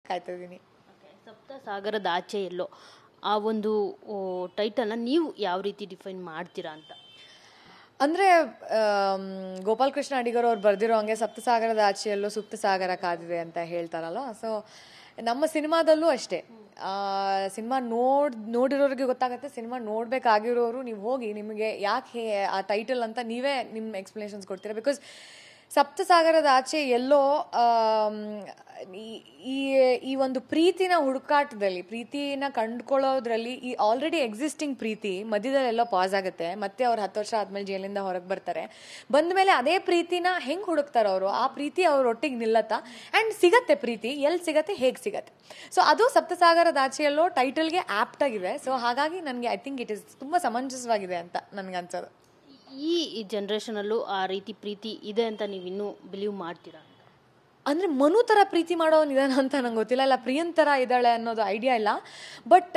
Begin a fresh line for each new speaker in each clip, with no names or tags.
ಕಾಯ್ತಾ ಇದ್ದೀನಿ
ಸಪ್ತ ಸಾಗರದ ಆಚೆ ಎಲ್ಲೋ ಆ ಒಂದು ಟೈಟಲ್ನ ನೀವು ಯಾವ ರೀತಿ ಡಿಫೈನ್ ಮಾಡ್ತೀರಾ ಅಂತ
ಅಂದರೆ ಗೋಪಾಲ್ ಕೃಷ್ಣ ಅಡಿಗರ್ ಅವ್ರು ಬರೆದಿರೋ ಹಂಗೆ ಸಪ್ತಸಾಗರದ ಆಚೆಯಲ್ಲೂ ಸುಪ್ತ ಸಾಗರ ಕಾದಿದೆ ಅಂತ ಹೇಳ್ತಾರಲ್ಲ ಸೊ ನಮ್ಮ ಸಿನಿಮಾದಲ್ಲೂ ಅಷ್ಟೇ ಸಿನಿಮಾ ನೋಡ್ ನೋಡಿರೋರಿಗೆ ಗೊತ್ತಾಗುತ್ತೆ ಸಿನಿಮಾ ನೋಡಬೇಕಾಗಿರೋರು ನೀವು ಹೋಗಿ ನಿಮಗೆ ಯಾಕೆ ಆ ಟೈಟಲ್ ಅಂತ ನೀವೇ ನಿಮ್ಮ ಎಕ್ಸ್ಪ್ಲನೇಷನ್ಸ್ ಕೊಡ್ತೀರಾ ಬಿಕಾಸ್ ಸಪ್ತಸಾಗರದ ಆಚೆ ಎಲ್ಲೋ ಆಮ್, ಈ- ಈ ಈ ಒಂದು ಪ್ರೀತಿನ ಹುಡುಕಾಟದಲ್ಲಿ ಪ್ರೀತಿನ ಕಂಡುಕೊಳ್ಳೋದ್ರಲ್ಲಿ ಈ ಆಲ್ರೆಡಿ ಎಕ್ಸಿಸ್ಟಿಂಗ್ ಪ್ರೀತಿ ಮಧ್ಯದಲ್ಲೆಲ್ಲೋ ಪಾಸ್ ಆಗುತ್ತೆ ಮತ್ತೆ ಅವ್ರು ಹತ್ತು ವರ್ಷ ಆದ್ಮೇಲೆ ಜೈಲಿಂದ ಹೊರಗೆ ಬರ್ತಾರೆ ಬಂದ ಮೇಲೆ ಅದೇ ಪ್ರೀತಿನ ಹೆಂಗೆ ಹುಡುಕ್ತಾರ ಅವರು ಆ ಪ್ರೀತಿ ಅವ್ರ ಒಟ್ಟಿಗೆ ನಿಲ್ಲತ್ತಾ ಆ್ಯಂಡ್ ಸಿಗತ್ತೆ ಪ್ರೀತಿ ಎಲ್ಲಿ ಸಿಗತ್ತೆ ಹೇಗೆ ಸಿಗತ್ತೆ ಸೊ ಅದು ಸಪ್ತಸಾಗರದ ಆಚೆಯಲ್ಲೋ ಟೈಟಲ್ಗೆ ಆಪ್ಟ್ ಆಗಿದೆ ಸೊ ಹಾಗಾಗಿ ನನಗೆ ಐ ಥಿಂಕ್ ಇಟ್ ಇಸ್ ತುಂಬ ಸಮಂಜಸವಾಗಿದೆ ಅಂತ ನನಗೆ ಅನ್ಸೋದು
ಈ ಜನ್ರೇಷನಲ್ಲೂ ಆ ರೀತಿ ಪ್ರೀತಿ ಇದೆ ಅಂತ ನೀವು ಇನ್ನೂ ಬಿಲೀವ್ ಮಾಡ್ತೀರಾ
ಅಂದರೆ ಮನು ಥರ ಪ್ರೀತಿ ಮಾಡೋನ್ ಇದಾನ ಅಂತ ನಂಗೆ ಗೊತ್ತಿಲ್ಲ ಇಲ್ಲ ಪ್ರಿಯನ್ ಥರ ಇದ್ದಾಳೆ ಅನ್ನೋದು ಐಡಿಯಾ ಇಲ್ಲ ಬಟ್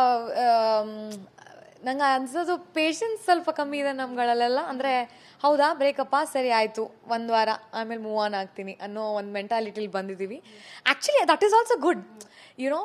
ನಂಗೆ ಅನ್ಸೋದು ಪೇಷನ್ಸ್ ಸ್ವಲ್ಪ ಕಮ್ಮಿ ಇದೆ ನಮ್ಗಳಲ್ಲೆಲ್ಲ ಅಂದರೆ ಹೌದಾ ಬ್ರೇಕಪ್ಪ ಸರಿ ಆಯಿತು ಒಂದು ವಾರ ಆಮೇಲೆ ಮೂವ್ ಆನ್ ಆಗ್ತೀನಿ ಅನ್ನೋ ಒಂದು ಮೆಂಟಾಲಿಟಿಲಿ ಬಂದಿದ್ದೀವಿ actually that is also good you know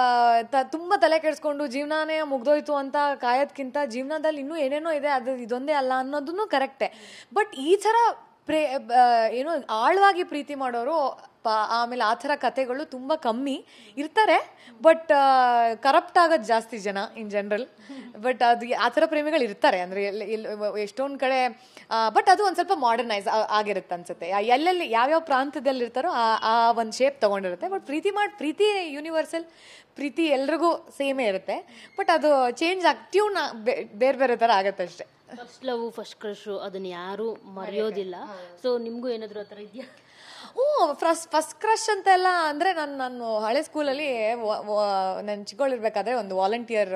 ತುಂಬ ತಲೆ ಕೆಡಿಸ್ಕೊಂಡು ಜೀವನನೇ ಮುಗ್ದೋಯ್ತು ಅಂತ ಕಾಯೋದ್ಕಿಂತ ಜೀವನದಲ್ಲಿ ಇನ್ನೂ ಏನೇನೋ ಇದೆ ಅದು ಇದೊಂದೇ ಅಲ್ಲ ಅನ್ನೋದನ್ನು ಕರೆಕ್ಟೇ ಬಟ್ ಈ ಥರ ಪ್ರೇ ಆ, ಏನು ಆಳವಾಗಿ ಪ್ರೀತಿ ಮಾಡೋರು ಪ- ಆಮೇಲೆ ಆ ಥರ ಕತೆಗಳು ತುಂಬ ಕಮ್ಮಿ ಇರ್ತಾರೆ ಬಟ್ ಕರಪ್ಟ್ ಆಗೋದು ಜಾಸ್ತಿ ಜನ ಇನ್ ಜನರಲ್ ಬಟ್ ಅದು ಆ ಥರ ಪ್ರೇಮಿಗಳು ಇರ್ತಾರೆ ಅಂದರೆ ಎಲ್ಲಿ ಎಲ್ಲಿ ಎಷ್ಟೊಂದು ಕಡೆ ಬಟ್ ಅದು ಒಂದು ಸ್ವಲ್ಪ ಮಾಡರ್ನೈಸ್ ಆಗಿರುತ್ತೆ ಅನ್ಸುತ್ತೆ ಆ ಎಲ್ಲೆಲ್ಲಿ ಯಾವ್ಯಾವ ಪ್ರಾಂತ್ಯದಲ್ಲಿ ಇರ್ತಾರೋ ಆ ಆ ಒಂದು ಶೇಪ್ ತೊಗೊಂಡಿರುತ್ತೆ ಬಟ್ ಪ್ರೀತಿ ಮಾಡಿ ಪ್ರೀತಿ ಯೂನಿವರ್ಸಲ್ ಪ್ರೀತಿ ಎಲ್ರಿಗೂ ಸೇಮೇ ಇರುತ್ತೆ ಬಟ್ ಅದು ಚೇಂಜ್ ಆಗಿ ಟ್ಯೂನ್ ಬೇರೆ ಬೇರೆ ಥರ ಆಗುತ್ತೆ ಅಷ್ಟೇ
ಫಸ್ಟ್ ಲವ್ ಫಸ್ಟ್ ಕ್ರಶು ಅದನ್ನ ಯಾರು ಮರೆಯೋದಿಲ್ಲ ಸೊ ನಿಮಗೂ ಏನಾದರೂ ಆ ಥರ ಇದೆಯಾ
ಹ್ಞೂ ಫಸ್ಟ್ ಫಸ್ಟ್ ಕ್ರಶ್ ಅಂತೆಲ್ಲ ಅಂದರೆ ನಾನು ನಾನು ಹಳೆ ಸ್ಕೂಲಲ್ಲಿ ನಾನು ಚಿಕ್ಕವಳಿರ್ಬೇಕಾದ್ರೆ ಒಂದು ವಾಲಂಟಿಯರ್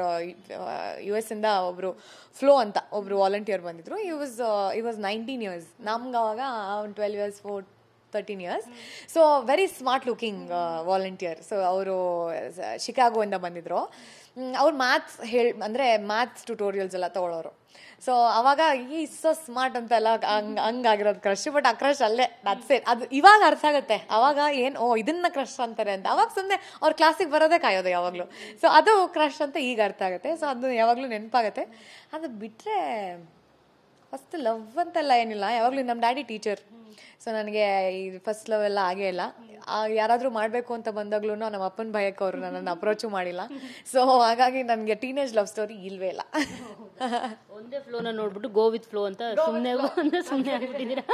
ಯು ಎಸ್ ಇಂದ ಒಬ್ಬರು ಫ್ಲೋ ಅಂತ ಒಬ್ರು ವಾಲಂಟಿಯರ್ ಬಂದಿದ್ರು ಈ ವಾಸ್ ಈ ವಾಸ್ ನೈನ್ಟೀನ್ ಇಯರ್ಸ್ ನಮ್ಗೆ ಅವಾಗ ಒಂದು twelve years four thirteen years so very smart looking volunteer so ಅವರು ಶಿಕಾಗೋಯಿಂದ ಬಂದಿದ್ರು ಅವ್ರು ಮ್ಯಾಥ್ಸ್ ಹೇಳ್ ಅಂದರೆ ಮ್ಯಾಥ್ಸ್ ಟ್ಯುಟೋರಿಯಲ್ಸ್ ಎಲ್ಲ ತೊಗೊಳೋರು ಸೊ ಅವಾಗ ಈ ಸೊ ಸ್ಮಾರ್ಟ್ ಅಂತೆಲ್ಲ ಹಂಗ್ ಹಂಗಾಗಿರೋದು ಕ್ರಶ್ ಬಟ್ ಆ ಕ್ರಶ್ ಅಲ್ಲೇ ದಟ್ಸ್ ಇಟ್ ಅದು ಇವಾಗ ಅರ್ಥ ಆಗುತ್ತೆ ಅವಾಗ ಏನು ಓ ಇದನ್ನ ಕ್ರಶ್ ಅಂತಾರೆ ಅಂತ ಅವಾಗ ಸುಮ್ಮನೆ ಅವ್ರ ಕ್ಲಾಸಿಗೆ ಬರೋದೇ ಕಾಯೋದು ಯಾವಾಗಲೂ ಸೊ ಅದು ಕ್ರಶ್ ಅಂತ ಈಗ ಅರ್ಥ ಆಗುತ್ತೆ ಸೊ ಅದು ಯಾವಾಗಲೂ ನೆನಪಾಗುತ್ತೆ ಅದು ಬಿಟ್ಟರೆ ಫಸ್ಟ್ ಲವ್ ಅಂತೆಲ್ಲ ಏನಿಲ್ಲ ಯಾವಾಗಲೂ ನಮ್ಮ ಡ್ಯಾಡಿ ಟೀಚರ್ ಸೊ ನನಗೆ ಈ ಫಸ್ಟ್ ಲವ್ ಎಲ್ಲ ಆಗೇ ಇಲ್ಲ ಯಾರಾದರೂ ಮಾಡಬೇಕು ಅಂತ ಬಂದಾಗ್ಲೂ ನಮ್ಮ ಅಪ್ಪನ ಭಯಕ್ಕೆ ಅವರು ನನ್ನನ್ನು ಅಪ್ರೋಚು ಮಾಡಿಲ್ಲ ಸೊ ಹಾಗಾಗಿ ನನಗೆ ಟೀನೇಜ್ ಲವ್ ಸ್ಟೋರಿ ಇಲ್ವೇ ಇಲ್ಲ
ಒಂದೇ ಫ್ಲೋನ ನೋಡ್ಬಿಟ್ಟು ಗೋ ವಿತ್ ಫ್ಲೋ ಅಂತ ಸುಮ್ಮನೆ ಅಂತ ಸುಮ್ಮನೆ ಆಗ್ಬಿಟ್ಟಿದ್ದೀರಾ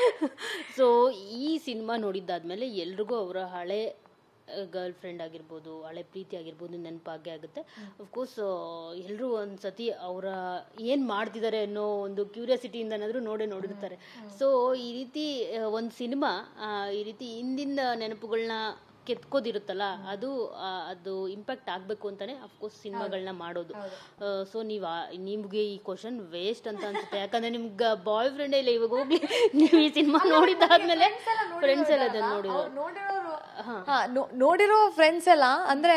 ಸೊ ಈ ಸಿನಿಮಾ ನೋಡಿದ್ದಾದ್ಮೇಲೆ ಎಲ್ರಿಗೂ ಅವರ ಹಳೆ ಗರ್ಲ್ ಫ್ರೆಂಡ್ ಆಗಿರ್ಬೋದು ಹಳೆ ಪ್ರೀತಿ ಆಗಿರ್ಬೋದು ನೆನಪಾಗೆ ಆಗುತ್ತೆ ಅಫ್ಕೋರ್ಸ್ ಎಲ್ಲರೂ ಒಂದು ಸತಿ ಅವರ ಏನು ಮಾಡ್ತಿದ್ದಾರೆ ಅನ್ನೋ ಒಂದು ಕ್ಯೂರಿಯಾಸಿಟಿಯಿಂದನಾದರೂ ನೋಡೇ ನೋಡಿರ್ತಾರೆ ಸೊ ಈ ರೀತಿ ಒಂದು ಸಿನಿಮಾ ಈ ರೀತಿ ಹಿಂದಿನ ನೆನಪುಗಳನ್ನ ಕೆತ್ಕೋದಿರುತ್ತಲ್ಲ ಅದು ಆ, ಅದು ಇಂಪ್ಯಾಕ್ಟ್ ಆಗಬೇಕು ಅಂತಾನೆ ಅಫ್ಕೋರ್ಸ್ ಸಿನಿಮಾಗಳನ್ನ ಮಾಡೋದು ಸೊ ನೀವು ನಿಮ್ಗೆ ಈ ಕ್ವಶನ್ ವೇಸ್ಟ್ ಅಂತ ಅನ್ಸುತ್ತೆ ಯಾಕಂದ್ರೆ ನಿಮ್ಗೆ ಬಾಯ್ ಫ್ರೆಂಡ್ ಇಲ್ಲ ಇವಾಗ ಹೋಗ್ಲಿ ನೀವು ಈ ಸಿನಿಮಾ ನೋಡಿದ್ದಾದ್ಮೇಲೆ ಫ್ರೆಂಡ್ಸ್ ಎಲ್ಲ ಅದನ್ನ ನೋಡಿರೋ
ಹಾ, ನೋ- ನೋಡಿರೋ ಫ್ರೆಂಡ್ಸ್ ಎಲ್ಲ ಅಂದ್ರೆ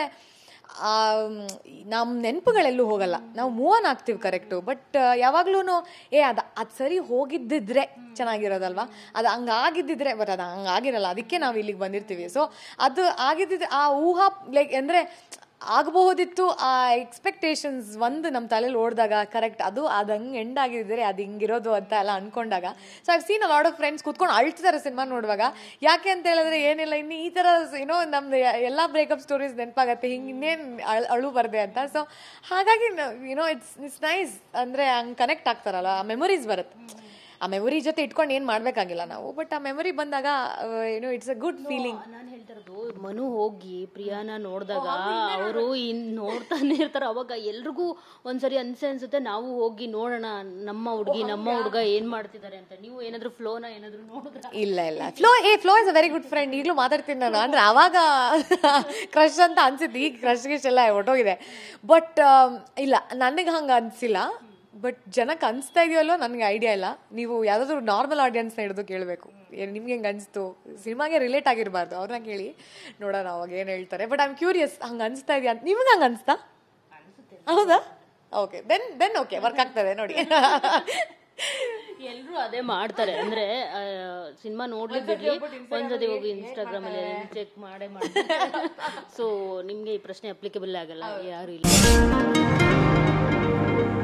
ನಮ್ಮ ನೆನಪುಗಳೆಲ್ಲೂ ಹೋಗಲ್ಲ ನಾವು ಮೂವ್ ಆನ್ ಆಗ್ತೀವಿ ಕರೆಕ್ಟು ಬಟ್ ಯಾವಾಗ್ಲೂ ಏ ಅದ ಅದು ಸರಿ ಹೋಗಿದ್ದಿದ್ರೆ ಚೆನ್ನಾಗಿರೋದಲ್ವಾ ಅದು ಹಂಗಾಗಿದ್ದಿದ್ರೆ ಬಟ್ ಅದು ಹಂಗಾಗಿರಲ್ಲ ಅದಕ್ಕೆ ನಾವು ಇಲ್ಲಿಗೆ ಬಂದಿರ್ತೀವಿ ಸೊ ಅದು ಆಗಿದ್ದಿದ್ರೆ ಆ ಊಹಾ ಲೈಕ್ ಅಂದರೆ ಆಗಬಹುದಿತ್ತು ಆ ಎಕ್ಸ್ಪೆಕ್ಟೇಷನ್ಸ್ ಒಂದು ನಮ್ಮ ತಲೆಯಲ್ಲಿ ಓಡಿದಾಗ ಕರೆಕ್ಟ್ ಅದು ಅದು ಹಂಗೆ ಎಂಡ್ ಆಗಿದ್ರೆ ಅದು ಹಿಂಗಿರೋದು ಅಂತ ಎಲ್ಲ ಅನ್ಕೊಂಡಾಗ so I've seen a lot of friends ಕೂತ್ಕೊಂಡು ಅಳ್ತಿದ್ದಾರೆ ಸಿನಿಮಾ ನೋಡುವಾಗ ಯಾಕೆ ಅಂತ ಹೇಳಿದ್ರೆ ಏನಿಲ್ಲ ಇನ್ನು ಈ ಥರ ಏನೋ ನಮ್ದು ಎಲ್ಲ ಬ್ರೇಕಪ್ ಸ್ಟೋರೀಸ್ ನೆನಪಾಗತ್ತೆ ಹಿಂಗೆ ಇನ್ನೇನು ಅಳ್ ಅಳು ಬರ್ದೆ ಅಂತ ಸೊ ಹಾಗಾಗಿ ಯುನೋ ಇಟ್ಸ್ ಇಟ್ಸ್ ನೈಸ್ ಅಂದರೆ ಹಂಗೆ ಕನೆಕ್ಟ್ ಆಗ್ತಾರಲ್ಲ ಆ ಮೆಮೊರೀಸ್ ಬರುತ್ತೆ ಆ ಮೆಮೊರಿ ಜೊತೆ ಇಟ್ಕೊಂಡು ಏನು ಮಾಡಬೇಕಾಗಿಲ್ಲ ನಾವು ಬಟ್ ಆ ಮೆಮೊರಿ ಬಂದಾಗ ಏನೋ ಇಟ್ಸ್ ಅ ಗುಡ್ ಫೀಲಿಂಗ್
ನಾನು ಹೇಳ್ತಾ ಇರೋದು ಮನು ಹೋಗಿ ಪ್ರಿಯಾನ ನೋಡಿದಾಗ ಅವರು ಇನ್ ನೋಡ್ತಾನೆ ಇರ್ತಾರೆ ಅವಾಗ ಎಲ್ರಿಗೂ ಒಂದ್ಸರಿ ಅನ್ಸೆ ಅನ್ಸುತ್ತೆ ನಾವು ಹೋಗಿ ನೋಡೋಣ ನಮ್ಮ ಹುಡುಗಿ ನಮ್ಮ ಹುಡುಗ ಏನ್ ಮಾಡ್ತಿದ್ದಾರೆ ಅಂತ ನೀವು ಏನಾದ್ರು ಫ್ಲೋನ ಏನಾದ್ರು ನೋಡಿದ್ರ
ಇಲ್ಲ ಇಲ್ಲ ಫ್ಲೋ ಏ flow is a very good friend ಈಗಲೂ ಮಾತಾಡ್ತೀನಿ ನಾನು ಅಂದ್ರೆ ಅವಾಗ ಕ್ರಶ್ ಅಂತ ಅನ್ಸುತ್ತೆ ಈಗ ಕ್ರಶ್ ಗಿಶ್ ಎಲ್ಲ ಹೊಟ್ಟೋಗಿದೆ ಬಟ್ ಇಲ್ಲ ನನಗೆ ಹಂಗೆ ಅನಿಸಿಲ್ಲ ಬಟ್ ಜನಕ್ಕೆ ಅನಿಸ್ತಾ ಇದೆಯಲ್ಲೋ ನನಗೆ ಐಡಿಯಾ ಇಲ್ಲ ನೀವು ಯಾವುದಾದ್ರೂ ನಾರ್ಮಲ್ ಆಡಿಯನ್ಸ್ನ ಹಿಡಿದು ಕೇಳಬೇಕು ನಿಮ್ಗೆ ಹೆಂಗೆ ಅನಿಸ್ತು ಸಿನಿಮಾಗೆ ರಿಲೇಟ್ ಆಗಿರಬಾರ್ದು ಅವ್ರನ್ನ ಕೇಳಿ ನೋಡೋಣ ಅವಾಗ ಏನು ಹೇಳ್ತಾರೆ ಬಟ್ ಐ ಆಮ್ ಕ್ಯೂರಿಯಸ್ ಹಂಗೆ ಅನಿಸ್ತಾ ಇದೆಯಾ ಅಂತ ನಿಮ್ಗೆ ಹಂಗೆ ಅನಿಸ್ತಾ ಹೌದಾ okay then then okay work ಆಗ್ತದೆ ನೋಡಿ
ಎಲ್ಲರೂ ಅದೇ ಮಾಡ್ತಾರೆ ಅಂದ್ರೆ ಸಿನಿಮಾ ನೋಡ್ಲಿ ಬಿಡ್ಲಿ ಒಂದ್ಸತಿ ಹೋಗಿ ಇನ್ಸ್ಟಾಗ್ರಾಮ್ ಅಲ್ಲಿ ಚೆಕ್ ಮಾಡೇ ಮಾಡ್ತಾರೆ ಸೊ ನಿಮ್ಗೆ ಈ ಪ್ರಶ್ನೆ ಅಪ್ಲಿಕಬಲ್ ಆಗಲ್ಲ ಯಾರು ಇಲ್ಲ